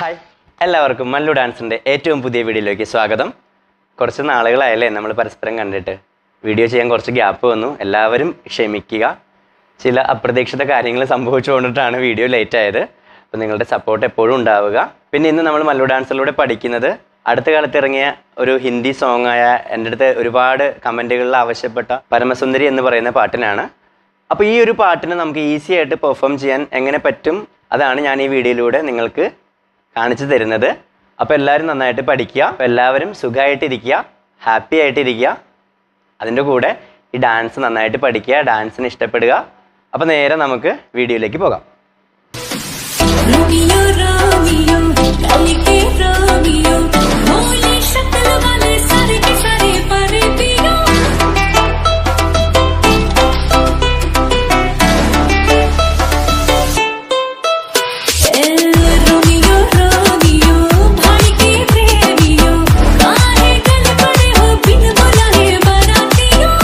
hi എല്ലാവർക്കും മല്ലു ഡാൻസിൻ്റെ ഏറ്റവും പുതിയ വീഡിയോയിലേക്ക് സ്വാഗതം കുറച്ച് നാളുകളായല്ലേ നമ്മൾ പരസ്പരം കണ്ടിട്ട് വീഡിയോ ചെയ്യാൻ കുറച്ച് ഗ്യാപ്പ് വന്നു എല്ലാവരും ക്ഷമിക്കുക ചില അപ്രതീക്ഷിത കാര്യങ്ങൾ സംഭവിച്ചുകൊണ്ടിട്ടാണ് വീഡിയോ ലേറ്റ് ആയത് അപ്പോൾ നിങ്ങളുടെ സപ്പോർട്ട് എപ്പോഴും ഉണ്ടാവുക പിന്നെ ഇന്ന് നമ്മൾ മല്ലു ഡാൻസിലൂടെ പഠിക്കുന്നത് അടുത്ത കാലത്ത് ഇറങ്ങിയ ഒരു ഹിന്ദി സോങ് ആയ എൻ്റെ അടുത്ത് ഒരുപാട് കമൻറ്റുകളിൽ ആവശ്യപ്പെട്ട പരമസുന്ദരി എന്ന് പറയുന്ന പാട്ടിനാണ് അപ്പോൾ ഈ ഒരു പാട്ടിന് നമുക്ക് ഈസി ആയിട്ട് പെർഫോം ചെയ്യാൻ എങ്ങനെ പറ്റും അതാണ് ഞാൻ ഈ വീഡിയോയിലൂടെ നിങ്ങൾക്ക് കാണിച്ചു തരുന്നത് അപ്പോൾ എല്ലാവരും നന്നായിട്ട് പഠിക്കുക അപ്പോൾ എല്ലാവരും സുഖമായിട്ടിരിക്കുക ഹാപ്പി ആയിട്ടിരിക്കുക അതിൻ്റെ കൂടെ ഈ ഡാൻസ് നന്നായിട്ട് പഠിക്കുക ഡാൻസിന് ഇഷ്ടപ്പെടുക അപ്പോൾ നേരെ നമുക്ക് വീഡിയോയിലേക്ക് പോകാം रोमियो रोमियो कल के रोमियो भोले शक्ल वाले सारे के सारे परे पियो ए, रोमियो रोमियो भाई के प्रेमियो काहे गल पड़े हो बिन बुलाए बरातियों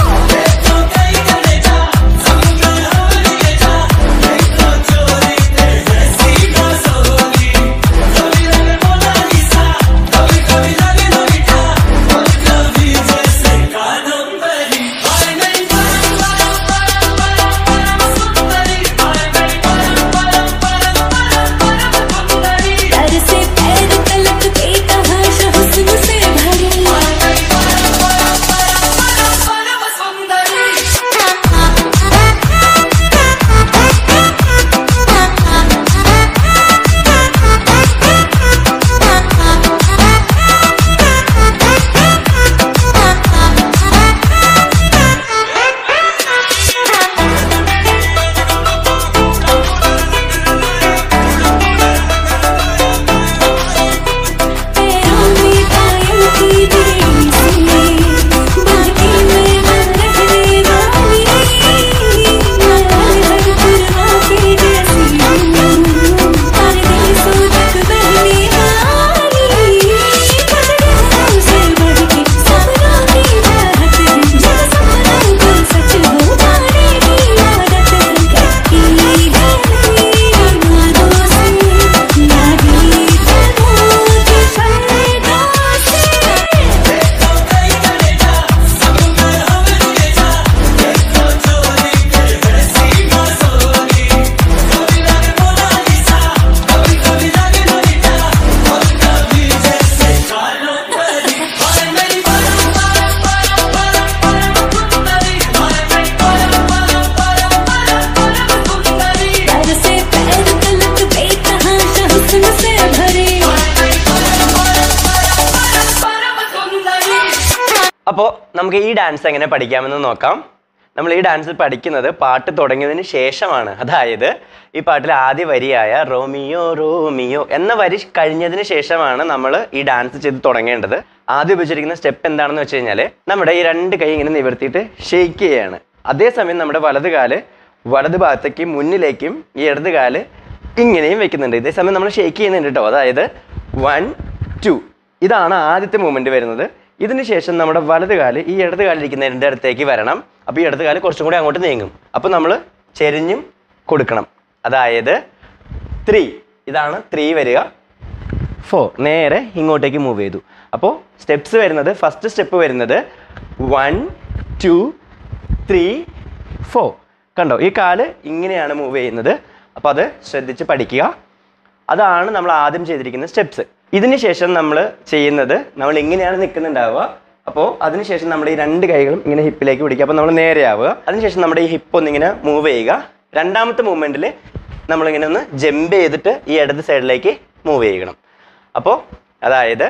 पैर से पैर तलक के तमाशा हुस्न से भरे पैरों में पायल की देरी से बाकी में न रहने वाली मैं हर पुरवा के जैसी हूँ हर दिल सो तक बहने वाली पकड़े से बढ़ के सपनों की चाहत है जब सपनों को सच हो पाने की आदत है कटी है अरमानों से लागी कदमों के फलकों से पैर से पैर तलक बेतहाशा हुस्न से भरे അപ്പോൾ നമുക്ക് ഈ ഡാൻസ് എങ്ങനെ പഠിക്കാമെന്ന് നോക്കാം നമ്മൾ ഈ ഡാൻസ് പഠിക്കുന്നത് പാട്ട് തുടങ്ങിയതിന് ശേഷമാണ് അതായത് ഈ പാട്ടിലെ ആദ്യ വരിയായ റോമിയോ റോമിയോ എന്ന വരി കഴിഞ്ഞതിന് ശേഷമാണ് നമ്മൾ ഈ ഡാൻസ് ചെയ്ത് തുടങ്ങേണ്ടത് ആദ്യം ഉപയോഗിച്ചിരിക്കുന്ന സ്റ്റെപ്പ് എന്താണെന്ന് വെച്ച് കഴിഞ്ഞാൽ നമ്മുടെ ഈ രണ്ട് കൈ ഇങ്ങനെ നിവർത്തിയിട്ട് ഷെയ്ക്ക് ചെയ്യാണ് അതേസമയം നമ്മുടെ വലത് കാല് വലത് ഭാഗത്തേക്ക് മുന്നിലേക്കും ഈ ഇടത് കാല് ഇങ്ങനെയും വെക്കുന്നുണ്ട് ഇതേസമയം നമ്മൾ ഷെയ്ക്ക് ചെയ്യുന്നുണ്ട് കേട്ടോ അതായത് വൺ ടു ഇതാണ് ആദ്യത്തെ മൂവ്മെന്റ് വരുന്നത് ഇതിന് ശേഷം നമ്മുടെ വലത് കാല് ഈ ഇടത് കാലിരിക്കുന്നതിൻ്റെ അടുത്തേക്ക് വരണം അപ്പോൾ ഈ ഇടത് കാല് കുറച്ചും കൂടി അങ്ങോട്ട് നീങ്ങും അപ്പോൾ നമ്മൾ ചെരിഞ്ഞും കൊടുക്കണം അതായത് ത്രീ ഇതാണ് ത്രീ വരിക ഫോർ നേരെ ഇങ്ങോട്ടേക്ക് മൂവ് ചെയ്തു അപ്പോൾ സ്റ്റെപ്സ് വരുന്നത് ഫസ്റ്റ് സ്റ്റെപ്പ് വരുന്നത് വൺ ടു ത്രീ ഫോർ കണ്ടോ ഈ കാല് ഇങ്ങനെയാണ് മൂവ് ചെയ്യുന്നത് അപ്പോൾ അത് ശ്രദ്ധിച്ച് പഠിക്കുക അതാണ് നമ്മൾ ആദ്യം ചെയ്തിരിക്കുന്ന സ്റ്റെപ്സ് ഇതിന് ശേഷം നമ്മൾ ചെയ്യുന്നത് നമ്മൾ ഇങ്ങനെയാണ് നിൽക്കുന്നുണ്ടാവുക അപ്പോൾ അതിനുശേഷം നമ്മുടെ ഈ രണ്ട് കൈകളും ഇങ്ങനെ ഹിപ്പിലേക്ക് പിടിക്കുക അപ്പോൾ നമ്മൾ നേരെ ആവുക അതിനുശേഷം നമ്മുടെ ഈ ഹിപ്പ് ഒന്നിങ്ങനെ മൂവ് ചെയ്യുക രണ്ടാമത്തെ മൂവ്മെൻറ്റിൽ നമ്മളിങ്ങനെ ഒന്ന് ജമ്പ് ചെയ്തിട്ട് ഈ ഇടത് സൈഡിലേക്ക് മൂവ് ചെയ്യണം അപ്പോൾ അതായത്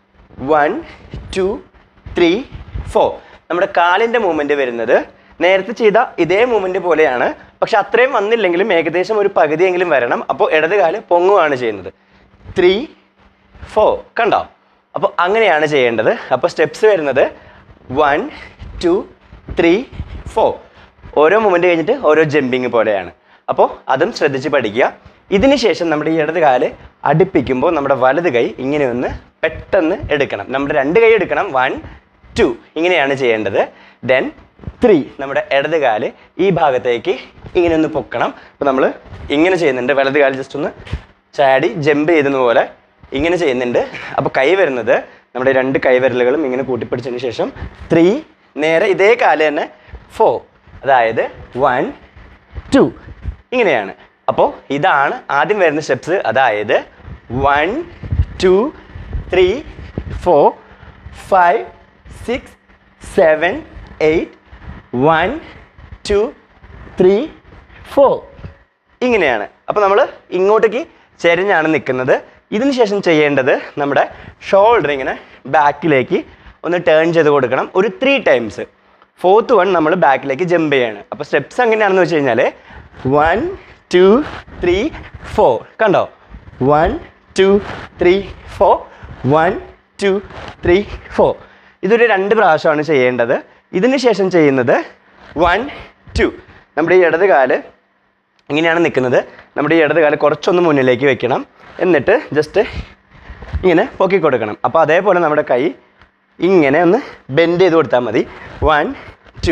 വൺ ടു ത്രീ ഫോർ നമ്മുടെ കാലിൻ്റെ മൂവ്മെൻറ്റ് വരുന്നത് നേരത്തെ ചെയ്ത ഇതേ മൂവ്മെൻറ്റ് പോലെയാണ് പക്ഷെ അത്രയും വന്നില്ലെങ്കിലും ഏകദേശം ഒരു പകുതിയെങ്കിലും വരണം അപ്പോൾ ഇടത് കാല് പൊങ്ങുകയാണ് ചെയ്യുന്നത് ത്രീ ഫോർ കണ്ടോ അപ്പോൾ അങ്ങനെയാണ് ചെയ്യേണ്ടത് അപ്പോൾ സ്റ്റെപ്സ് വരുന്നത് വൺ ടു ത്രീ ഫോർ ഓരോ മൂവ്മെൻറ്റ് കഴിഞ്ഞിട്ട് ഓരോ ജമ്പിങ് പോലെയാണ് അപ്പോൾ അതും ശ്രദ്ധിച്ച് പഠിക്കുക ഇതിന് ശേഷം നമ്മുടെ ഈ ഇടത് കാല് അടുപ്പിക്കുമ്പോൾ നമ്മുടെ വലത് കൈ ഇങ്ങനെ ഒന്ന് പെട്ടെന്ന് എടുക്കണം നമ്മുടെ രണ്ട് കൈ എടുക്കണം വൺ ടു ഇങ്ങനെയാണ് ചെയ്യേണ്ടത് ദെൻ ത്രീ നമ്മുടെ ഇടത് കാല് ഈ ഭാഗത്തേക്ക് ഇങ്ങനെ ഒന്ന് പൊക്കണം അപ്പോൾ നമ്മൾ ഇങ്ങനെ ചെയ്യുന്നുണ്ട് വലത് കാല് ജസ്റ്റ് ഒന്ന് ചാടി ജമ്പ് ചെയ്തെന്ന പോലെ ഇങ്ങനെ ചെയ്യുന്നുണ്ട് അപ്പോൾ കൈ വരുന്നത് നമ്മുടെ രണ്ട് കൈവിരലുകളും ഇങ്ങനെ കൂട്ടിപ്പിടിച്ചതിന് ശേഷം ത്രീ നേരെ ഇതേ കാല് തന്നെ ഫോർ അതായത് വൺ ടു ഇങ്ങനെയാണ് അപ്പോൾ ഇതാണ് ആദ്യം വരുന്ന സ്റ്റെപ്സ് അതായത് one two three four five six seven eight one two three four ഇങ്ങനെയാണ് അപ്പോൾ നമ്മൾ ഇങ്ങോട്ടേക്ക് ചെരിഞ്ഞാണ് നിൽക്കുന്നത് ഇതിന് ശേഷം ചെയ്യേണ്ടത് നമ്മുടെ ഷോൾഡർ ഇങ്ങനെ ബാക്കിലേക്ക് ഒന്ന് ടേൺ ചെയ്ത് കൊടുക്കണം ഒരു ത്രീ ടൈംസ് ഫോർത്ത് വൺ നമ്മൾ ബാക്കിലേക്ക് ജമ്പ് ചെയ്യാണ് അപ്പോൾ സ്റ്റെപ്സ് എങ്ങനെയാണെന്ന് വെച്ച് കഴിഞ്ഞാൽ വൺ ടു ത്രീ ഫോർ കണ്ടോ one two three four one two three four ഇതൊരു രണ്ട് പ്രാവശ്യമാണ് ചെയ്യേണ്ടത് ഇതിന് ശേഷം ചെയ്യുന്നത് വൺ ടു നമ്മുടെ ഈ ഇടത് കാല് ഇങ്ങനെയാണ് നിൽക്കുന്നത് നമ്മുടെ ഈ ഇടത് കാല് കുറച്ചൊന്ന് മുന്നിലേക്ക് വെക്കണം എന്നിട്ട് ജസ്റ്റ് ഇങ്ങനെ പൊക്കി കൊടുക്കണം അപ്പോൾ അതേപോലെ നമ്മുടെ കൈ ഇങ്ങനെ ഒന്ന് ബെൻഡ് ചെയ്ത് കൊടുത്താൽ മതി one two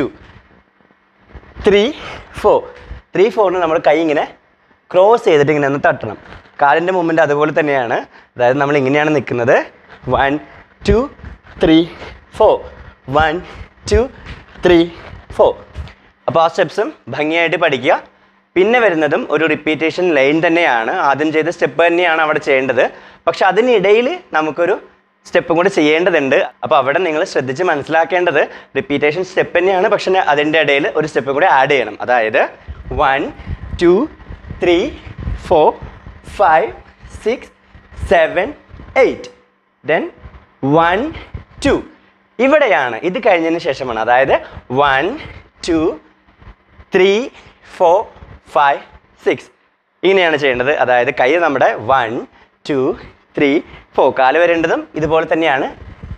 three four three ഫോറിന് നമ്മൾ കൈ ഇങ്ങനെ ക്രോസ് ചെയ്തിട്ട് ഇങ്ങനെ ഒന്ന് തട്ടണം കാലിൻ്റെ മൂവ്മെൻറ്റ് അതുപോലെ തന്നെയാണ് അതായത് നമ്മൾ ഇങ്ങനെയാണ് നിൽക്കുന്നത് one two three four one two three four അപ്പോൾ ആ സ്റ്റെപ്സും ഭംഗിയായിട്ട് പഠിക്കുക പിന്നെ വരുന്നതും ഒരു റിപ്പീറ്റേഷൻ ലൈൻ തന്നെയാണ് ആദ്യം ചെയ്ത സ്റ്റെപ്പ് തന്നെയാണ് അവിടെ ചെയ്യേണ്ടത് പക്ഷെ അതിനിടയിൽ നമുക്കൊരു സ്റ്റെപ്പും കൂടി ചെയ്യേണ്ടതുണ്ട് അപ്പോൾ അവിടെ നിങ്ങൾ ശ്രദ്ധിച്ച് മനസ്സിലാക്കേണ്ടത് റിപ്പീറ്റേഷൻ സ്റ്റെപ്പ് തന്നെയാണ് പക്ഷെ അതിൻ്റെ ഇടയിൽ ഒരു സ്റ്റെപ്പ് കൂടി ആഡ് ചെയ്യണം അതായത് one two three four five six seven eight then one two ഇവിടെയാണ് ഇത് കഴിഞ്ഞതിന് ശേഷമാണ് അതായത് one two three four five six ഇങ്ങനെയാണ് ചെയ്യേണ്ടത് അതായത് കൈ നമ്മുടെ വൺ ടു ത്രീ ഫോർ കാല് വരേണ്ടതും ഇതുപോലെ തന്നെയാണ്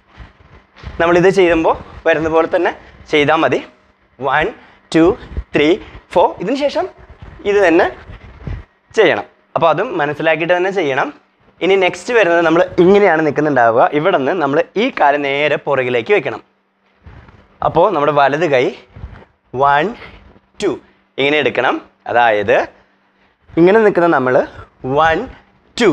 നമ്മളിത് ചെയ്യുമ്പോൾ വരുന്ന പോലെ തന്നെ ചെയ്താൽ മതി വൺ ടു ത്രീ ഫോർ ഇതിന് ശേഷം ഇത് തന്നെ ചെയ്യണം അപ്പോൾ അതും മനസ്സിലാക്കിയിട്ട് തന്നെ ചെയ്യണം ഇനി നെക്സ്റ്റ് വരുന്നത് നമ്മൾ ഇങ്ങനെയാണ് നിൽക്കുന്നുണ്ടാവുക ഇവിടെ നിന്ന് നമ്മൾ ഈ കാല് നേരെ പുറകിലേക്ക് വെക്കണം അപ്പോൾ നമ്മുടെ വലത് കൈ വൺ ടു ഇങ്ങനെ എടുക്കണം അതായത് ഇങ്ങനെ നിൽക്കുന്ന നമ്മൾ വൺ ടു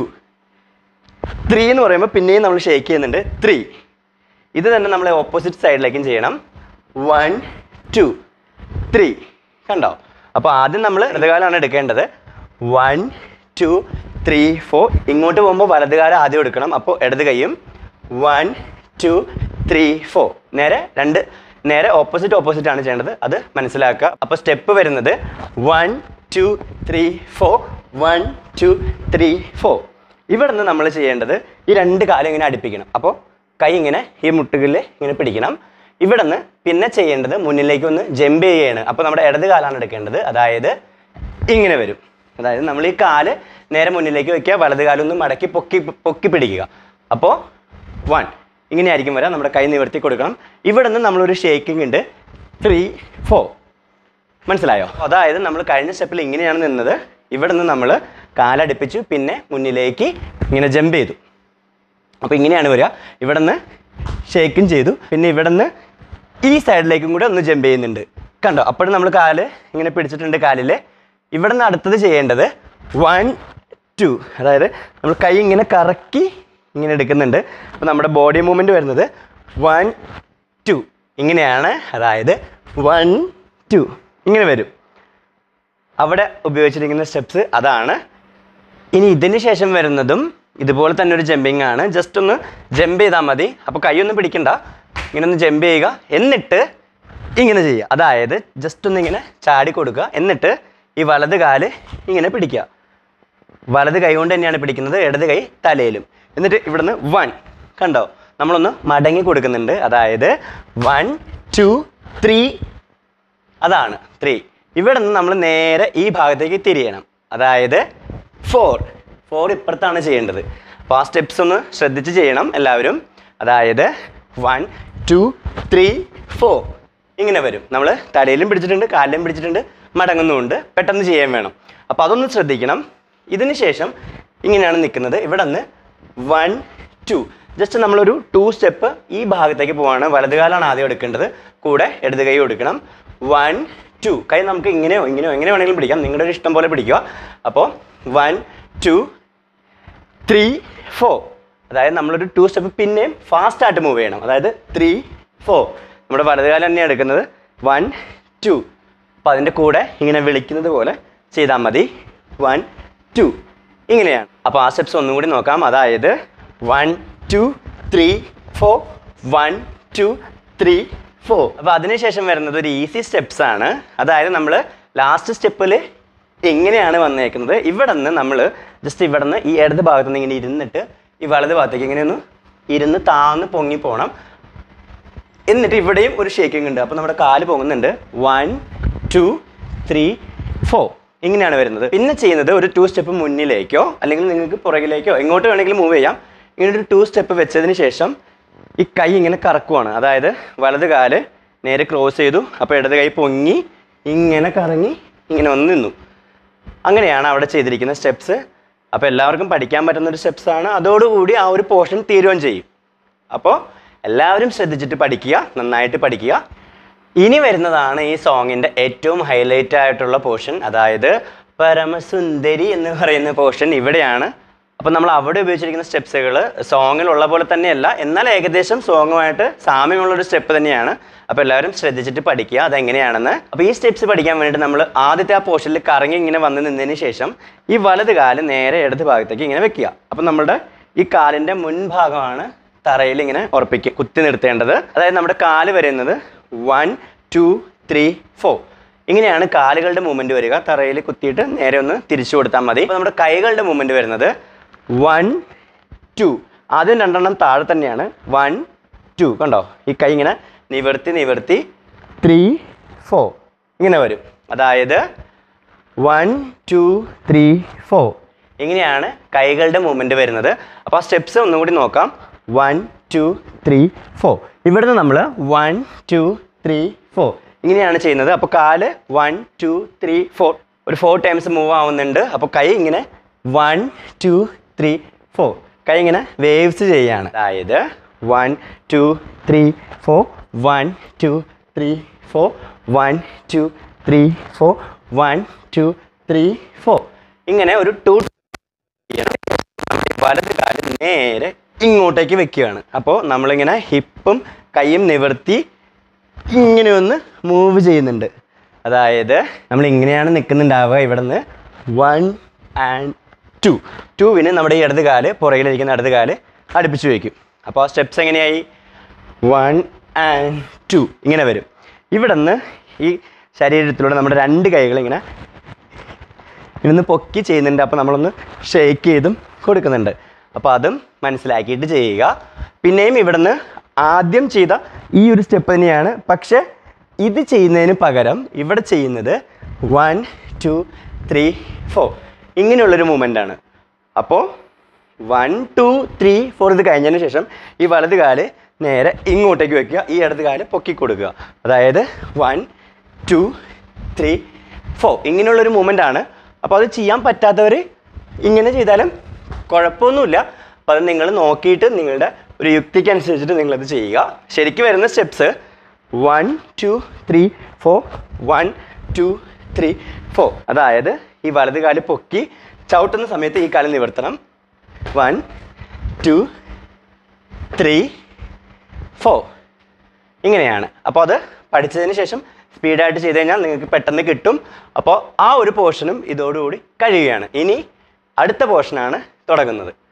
ത്രീ എന്ന് പറയുമ്പോൾ പിന്നെയും നമ്മൾ ഷേക്ക് ചെയ്യുന്നുണ്ട് ത്രീ ഇത് തന്നെ നമ്മൾ ഓപ്പോസിറ്റ് സൈഡിലേക്കും ചെയ്യണം വൺ ടു ത്രീ കണ്ടോ അപ്പോൾ ആദ്യം നമ്മൾ ഇടതുകാലാണ് എടുക്കേണ്ടത് വൺ ടു ത്രീ ഫോർ ഇങ്ങോട്ട് പോകുമ്പോൾ വലതുകാലം ആദ്യം എടുക്കണം അപ്പോൾ ഇടത് കൈയും വൺ ടു ത്രീ ഫോർ നേരെ രണ്ട് നേരെ ഓപ്പോസിറ്റ് ഓപ്പോസിറ്റ് ആണ് ചെയ്യേണ്ടത് അത് മനസ്സിലാക്കുക അപ്പോൾ സ്റ്റെപ്പ് വരുന്നത് one two three four one two three four ഇവിടെ നിന്ന് നമ്മൾ ചെയ്യേണ്ടത് ഈ രണ്ട് കാലം ഇങ്ങനെ അടുപ്പിക്കണം അപ്പോൾ കൈ ഇങ്ങനെ ഈ മുട്ടുകളിൽ ഇങ്ങനെ പിടിക്കണം ഇവിടെ നിന്ന് പിന്നെ ചെയ്യേണ്ടത് മുന്നിലേക്ക് ഒന്ന് ജമ്പ് ചെയ്യുകയാണ് അപ്പോൾ നമ്മുടെ ഇടത് കാലാണ് എടുക്കേണ്ടത് അതായത് ഇങ്ങനെ വരും അതായത് നമ്മൾ ഈ കാല് നേരെ മുന്നിലേക്ക് വെക്കുക വലത് കാലൊന്ന് മടക്കി പൊക്കി പൊക്കി പിടിക്കുക അപ്പോൾ വൺ ഇങ്ങനെയായിരിക്കും വരാം നമ്മുടെ കൈ നിവർത്തി കൊടുക്കണം ഇവിടെ നിന്ന് നമ്മളൊരു ഷേക്കിംഗ് ഉണ്ട് ത്രീ ഫോർ മനസ്സിലായോ അതായത് നമ്മൾ കഴിഞ്ഞ സ്റ്റെപ്പിൽ ഇങ്ങനെയാണ് നിന്നത് ഇവിടെ നിന്ന് നമ്മൾ കാലടുപ്പിച്ചു പിന്നെ മുന്നിലേക്ക് ഇങ്ങനെ ജമ്പ് ചെയ്തു അപ്പോൾ ഇങ്ങനെയാണ് വരിക ഇവിടെ നിന്ന് ഷേക്കും ചെയ്തു പിന്നെ ഇവിടെ നിന്ന് ഈ സൈഡിലേക്കും കൂടെ ഒന്ന് ജമ്പ് ചെയ്യുന്നുണ്ട് കണ്ടോ അപ്പോഴും നമ്മൾ കാല് ഇങ്ങനെ പിടിച്ചിട്ടുണ്ട് കാലിൽ ഇവിടെ നിന്ന് അടുത്തത് ചെയ്യേണ്ടത് വൺ ടു അതായത് നമ്മൾ കൈ ഇങ്ങനെ കറക്കി ഇങ്ങനെ എടുക്കുന്നുണ്ട് അപ്പോൾ നമ്മുടെ ബോഡി മൂവ്മെൻറ്റ് വരുന്നത് വൺ ടു ഇങ്ങനെയാണ് അതായത് വൺ ടു ഇങ്ങനെ വരും അവിടെ ഉപയോഗിച്ചിരിക്കുന്ന സ്റ്റെപ്സ് അതാണ് ഇനി ഇതിന് ശേഷം വരുന്നതും ഇതുപോലെ തന്നെ ഒരു ജമ്പിങ് ആണ് ജസ്റ്റ് ഒന്ന് ജമ്പ് ചെയ്താൽ മതി അപ്പോൾ കൈയൊന്നും പിടിക്കണ്ട ഇങ്ങനെ ഒന്ന് ജമ്പ് ചെയ്യുക എന്നിട്ട് ഇങ്ങനെ ചെയ്യുക അതായത് ജസ്റ്റ് ഒന്ന് ഇങ്ങനെ ചാടി കൊടുക്കുക എന്നിട്ട് ഈ വലത് കാല് ഇങ്ങനെ പിടിക്കുക വലത് കൈ കൊണ്ട് തന്നെയാണ് പിടിക്കുന്നത് ഇടത് കൈ തലയിലും എന്നിട്ട് ഇവിടുന്ന് വൺ കണ്ടോ നമ്മളൊന്ന് മടങ്ങി കൊടുക്കുന്നുണ്ട് അതായത് വൺ ടു ത്രീ അതാണ് ത്രീ ഇവിടെ നിന്ന് നമ്മൾ നേരെ ഈ ഭാഗത്തേക്ക് തിരിയണം അതായത് ഫോർ ഫോർ ഇപ്പുറത്താണ് ചെയ്യേണ്ടത് അപ്പോൾ ആ സ്റ്റെപ്സ് ഒന്ന് ശ്രദ്ധിച്ച് ചെയ്യണം എല്ലാവരും അതായത് വൺ ടു ത്രീ ഫോർ ഇങ്ങനെ വരും നമ്മൾ തലയിലും പിടിച്ചിട്ടുണ്ട് കാലിലും പിടിച്ചിട്ടുണ്ട് മടങ്ങുന്നുമുണ്ട് പെട്ടെന്ന് ചെയ്യാൻ വേണം അപ്പോൾ അതൊന്ന് ശ്രദ്ധിക്കണം ഇതിന് ശേഷം ഇങ്ങനെയാണ് നിൽക്കുന്നത് ഇവിടെ നിന്ന് വൺ ടു ജസ്റ്റ് നമ്മളൊരു ടു സ്റ്റെപ്പ് ഈ ഭാഗത്തേക്ക് പോവാണ് വലതുകാലാണ് ആദ്യം എടുക്കേണ്ടത് കൂടെ ഇടത് കൈ എടുക്കണം വൺ ടു കൈ നമുക്ക് ഇങ്ങനെയോ ഇങ്ങനെയോ എങ്ങനെ വേണമെങ്കിലും പിടിക്കാം നിങ്ങളുടെ ഒരു ഇഷ്ടം പോലെ പിടിക്കുക അപ്പോൾ വൺ ടു ത്രീ ഫോർ അതായത് നമ്മളൊരു ടു സ്റ്റെപ്പ് പിന്നെയും ഫാസ്റ്റ് ആയിട്ട് മൂവ് ചെയ്യണം അതായത് ത്രീ ഫോർ നമ്മുടെ വലതുകാലം തന്നെയാണ് എടുക്കുന്നത് വൺ ടു അപ്പോൾ അതിൻ്റെ കൂടെ ഇങ്ങനെ വിളിക്കുന്നത് പോലെ ചെയ്താൽ മതി വൺ ടു ഇങ്ങനെയാണ് അപ്പോൾ ആ സ്റ്റെപ്സ് ഒന്നും കൂടി നോക്കാം അതായത് one two three four one two three four അപ്പോൾ അതിനുശേഷം വരുന്നത് ഒരു ഈസി സ്റ്റെപ്സ് ആണ് അതായത് നമ്മൾ ലാസ്റ്റ് സ്റ്റെപ്പിൽ എങ്ങനെയാണ് വന്നേക്കുന്നത് ഇവിടെ നിന്ന് നമ്മൾ ജസ്റ്റ് ഇവിടെ നിന്ന് ഈ ഇടത് ഭാഗത്ത് നിന്ന് ഇങ്ങനെ ഇരുന്നിട്ട് ഈ വലത് ഭാഗത്തേക്ക് ഇങ്ങനെ ഒന്ന് ഇരുന്ന് താന്ന് പൊങ്ങി പോകണം എന്നിട്ട് ഇവിടെയും ഒരു ഷേക്കിംഗ് ഉണ്ട് അപ്പോൾ നമ്മുടെ കാല് പൊങ്ങുന്നുണ്ട് വൺ ടു ത്രീ ഫോർ ഇങ്ങനെയാണ് വരുന്നത് പിന്നെ ചെയ്യുന്നത് ഒരു ടു സ്റ്റെപ്പ് മുന്നിലേക്കോ അല്ലെങ്കിൽ നിങ്ങൾക്ക് പുറകിലേക്കോ എങ്ങോട്ട് വേണമെങ്കിലും മൂവ് ചെയ്യാം ഇങ്ങനെ ഒരു ടു സ്റ്റെപ്പ് വെച്ചതിന് ശേഷം ഈ കൈ ഇങ്ങനെ കറക്കുവാണ് അതായത് വലത് കാല് നേരെ ക്രോസ് ചെയ്തു അപ്പോൾ ഇടത് കൈ പൊങ്ങി ഇങ്ങനെ കറങ്ങി ഇങ്ങനെ വന്ന് നിന്നു അങ്ങനെയാണ് അവിടെ ചെയ്തിരിക്കുന്ന സ്റ്റെപ്സ് അപ്പോൾ എല്ലാവർക്കും പഠിക്കാൻ പറ്റുന്ന ഒരു സ്റ്റെപ്സ് ആണ് അതോടുകൂടി ആ ഒരു പോർഷൻ തീരുകയും ചെയ്യും അപ്പോൾ എല്ലാവരും ശ്രദ്ധിച്ചിട്ട് പഠിക്കുക നന്നായിട്ട് പഠിക്കുക ഇനി വരുന്നതാണ് ഈ സോങ്ങിൻ്റെ ഏറ്റവും ഹൈലൈറ്റ് ആയിട്ടുള്ള പോർഷൻ അതായത് പരമസുന്ദരി എന്ന് പറയുന്ന പോർഷൻ ഇവിടെയാണ് അപ്പോൾ നമ്മൾ അവിടെ ഉപയോഗിച്ചിരിക്കുന്ന സ്റ്റെപ്സുകൾ സോങ്ങിലുള്ള പോലെ തന്നെയല്ല എന്നാൽ ഏകദേശം സോങ്ങുമായിട്ട് സാമ്യമുള്ള ഒരു സ്റ്റെപ്പ് തന്നെയാണ് അപ്പോൾ എല്ലാവരും ശ്രദ്ധിച്ചിട്ട് പഠിക്കുക അതെങ്ങനെയാണെന്ന് അപ്പോൾ ഈ സ്റ്റെപ്സ് പഠിക്കാൻ വേണ്ടിയിട്ട് നമ്മൾ ആദ്യത്തെ ആ പോർഷനിൽ കറങ്ങി ഇങ്ങനെ വന്ന് നിന്നതിന് ശേഷം ഈ വലത് കാല് നേരെ ഇടത് ഭാഗത്തേക്ക് ഇങ്ങനെ വെക്കുക അപ്പോൾ നമ്മുടെ ഈ കാലിൻ്റെ മുൻഭാഗമാണ് തറയിൽ ഇങ്ങനെ ഉറപ്പിക്കുക കുത്തി നിർത്തേണ്ടത് അതായത് നമ്മുടെ കാല് വരുന്നത് വൺ ടു ത്രീ ഫോർ ഇങ്ങനെയാണ് കാലുകളുടെ മൂവ്മെന്റ് വരിക തറയിൽ കുത്തിയിട്ട് നേരെ ഒന്ന് തിരിച്ചു കൊടുത്താൽ മതി അപ്പോൾ നമ്മുടെ കൈകളുടെ മൂവ്മെന്റ് വരുന്നത് വൺ ടു ആദ്യം രണ്ടെണ്ണം താഴെ തന്നെയാണ് വൺ ടു കണ്ടോ ഈ കൈ ഇങ്ങനെ നിവർത്തി നിവർത്തി ത്രീ ഫോർ ഇങ്ങനെ വരും അതായത് വൺ ടു ത്രീ ഫോർ ഇങ്ങനെയാണ് കൈകളുടെ മൂവ്മെന്റ് വരുന്നത് അപ്പോൾ ആ സ്റ്റെപ്സ് ഒന്നും കൂടി നോക്കാം വൺ ടു ത്രീ ഫോർ ഇവിടുന്ന് നമ്മൾ വൺ ടു ത്രീ ഫോർ ഇങ്ങനെയാണ് ചെയ്യുന്നത് അപ്പോൾ കാല് വൺ ടു ത്രീ ഫോർ ഒരു ഫോർ ടൈംസ് മൂവ് ആവുന്നുണ്ട് അപ്പോൾ കൈ ഇങ്ങനെ വൺ ടു ത്രീ ഫോർ കൈ ഇങ്ങനെ വേവ്സ് ചെയ്യാണ് അതായത് one two three four one two three four one two three four one two three four ഇങ്ങനെ ഒരു ടു ചെയ്യണം നമ്മുടെ വലത് കാല് നേരെ ഇങ്ങോട്ടേക്ക് വെക്കുകയാണ് അപ്പോൾ നമ്മളിങ്ങനെ ഹിപ്പും കൈയും നിവർത്തി ഇങ്ങനെ ഒന്ന് മൂവ് ചെയ്യുന്നുണ്ട് അതായത് നമ്മൾ ഇങ്ങനെയാണ് നിൽക്കുന്നുണ്ടാവുക ഇവിടെ നിന്ന് വൺ ആൻഡ് ടു ടുവിന് നമ്മുടെ ഈ ഇടത് കാല് പുറകിലിരിക്കുന്ന ഇടത് കാല് അടുപ്പിച്ച് വയ്ക്കും അപ്പോൾ ആ സ്റ്റെപ്സ് എങ്ങനെയായി വൺ ആൻഡ് ടു ഇങ്ങനെ വരും ഇവിടെ നിന്ന് ഈ ശരീരത്തിലൂടെ നമ്മുടെ രണ്ട് കൈകൾ ഇങ്ങനെ ഇതൊന്ന് പൊക്കി ചെയ്യുന്നുണ്ട് അപ്പോൾ നമ്മളൊന്ന് ഷേക്ക് ചെയ്തും കൊടുക്കുന്നുണ്ട് അപ്പോൾ അതും മനസ്സിലാക്കിയിട്ട് ചെയ്യുക പിന്നെയും ഇവിടുന്ന് ആദ്യം ചെയ്ത ഈ ഒരു സ്റ്റെപ്പ് തന്നെയാണ് പക്ഷേ ഇത് ചെയ്യുന്നതിന് പകരം ഇവിടെ ചെയ്യുന്നത് വൺ ടു ത്രീ ഫോർ ഇങ്ങനെയുള്ളൊരു മൂമെൻ്റ് ആണ് അപ്പോൾ വൺ ടു ത്രീ ഫോർ ഇത് കഴിഞ്ഞതിന് ശേഷം ഈ വലത് കാല് നേരെ ഇങ്ങോട്ടേക്ക് വെക്കുക ഈ ഇടത് കാല് പൊക്കി കൊടുക്കുക അതായത് വൺ ടു ത്രീ ഫോർ ഇങ്ങനെയുള്ളൊരു മൂമെൻ്റ് ആണ് അപ്പോൾ അത് ചെയ്യാൻ പറ്റാത്തവർ ഇങ്ങനെ ചെയ്താലും കുഴപ്പമൊന്നുമില്ല അപ്പോൾ അത് നിങ്ങൾ നോക്കിയിട്ട് നിങ്ങളുടെ ഒരു യുക്തിക്ക് അനുസരിച്ചിട്ട് നിങ്ങളത് ചെയ്യുക ശരിക്കും വരുന്ന steps one two three four one two three four അതായത് ഈ വലത് കാല് പൊക്കി ചവിട്ടുന്ന സമയത്ത് ഈ കാലം നിവർത്തണം വൺ ടു ത്രീ ഫോർ ഇങ്ങനെയാണ് അപ്പോൾ അത് പഠിച്ചതിന് ശേഷം സ്പീഡായിട്ട് ചെയ്ത് കഴിഞ്ഞാൽ നിങ്ങൾക്ക് പെട്ടെന്ന് കിട്ടും അപ്പോൾ ആ ഒരു പോർഷനും ഇതോടുകൂടി കഴിയുകയാണ് ഇനി അടുത്ത പോർഷനാണ് തുടങ്ങുന്നത്